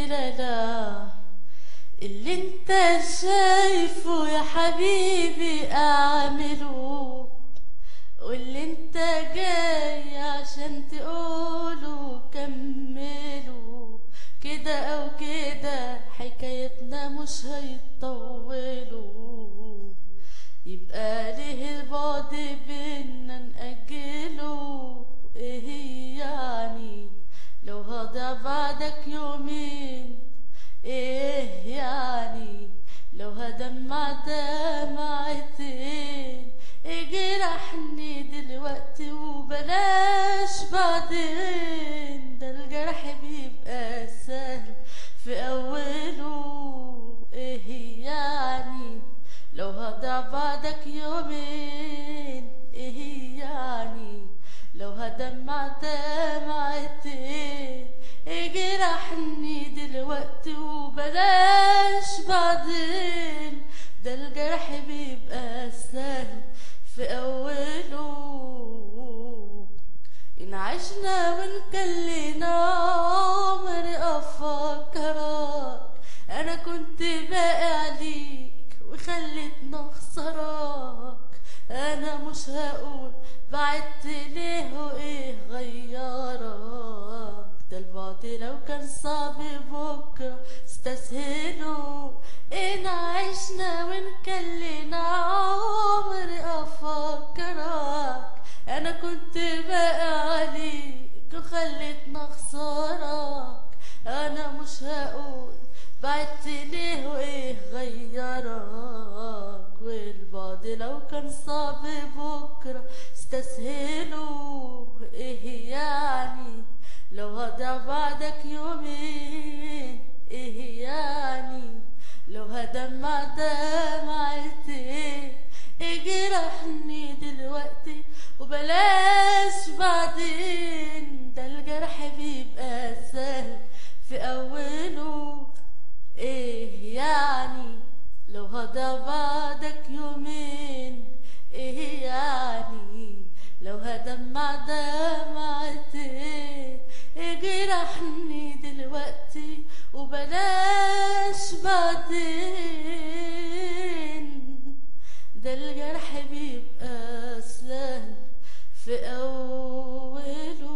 لا لا اللي انت شايفه يا حبيبي اعمله واللي انت جاي عشان تقوله كمله كده او كده حكايتنا مش هيطولوا يبقى ليه البعد بينا نأجله ايه يعني لو هضيع بعدك يومين ايه يعني لو هدمع دمعتين اجرحني دلوقتي وبلاش بعدين ده الجرح بيبقى سهل في اوله ايه يعني لو هضيع بعدك يومين ايه يعني لو هدمع دمعتين اجرحني دلوقتي وبلاش بعدين ده الجرح بيبقى سهل في اوله ان عشنا وانكلينا عمري افكرك انا كنت باقي عليك وخليتنا اخسرك انا مش هقول بعدت ليه وايه غيرك ده البعد لو كان صعب بكره استسهله ان عشنا وانكلينا عمري افكرك انا كنت باقي عليك وخليتنا اخسرك انا مش هقول بعدت ليه وايه غيرك والبعد لو كان صعب بكره استسهله ايه يعني لو هضيع بعدك يومين ايه يعني لو هدمع دمعتين اجرحني دلوقتي وبلاش بعدين ده الجرح بيبقى سهل في اوله ايه يعني لو هضيع بعدك يومين ايه يعني لو هدمع دمعتين اجرحني دلوقتي وبلاش بعدين ده الجرح بيبقى سهل في اوله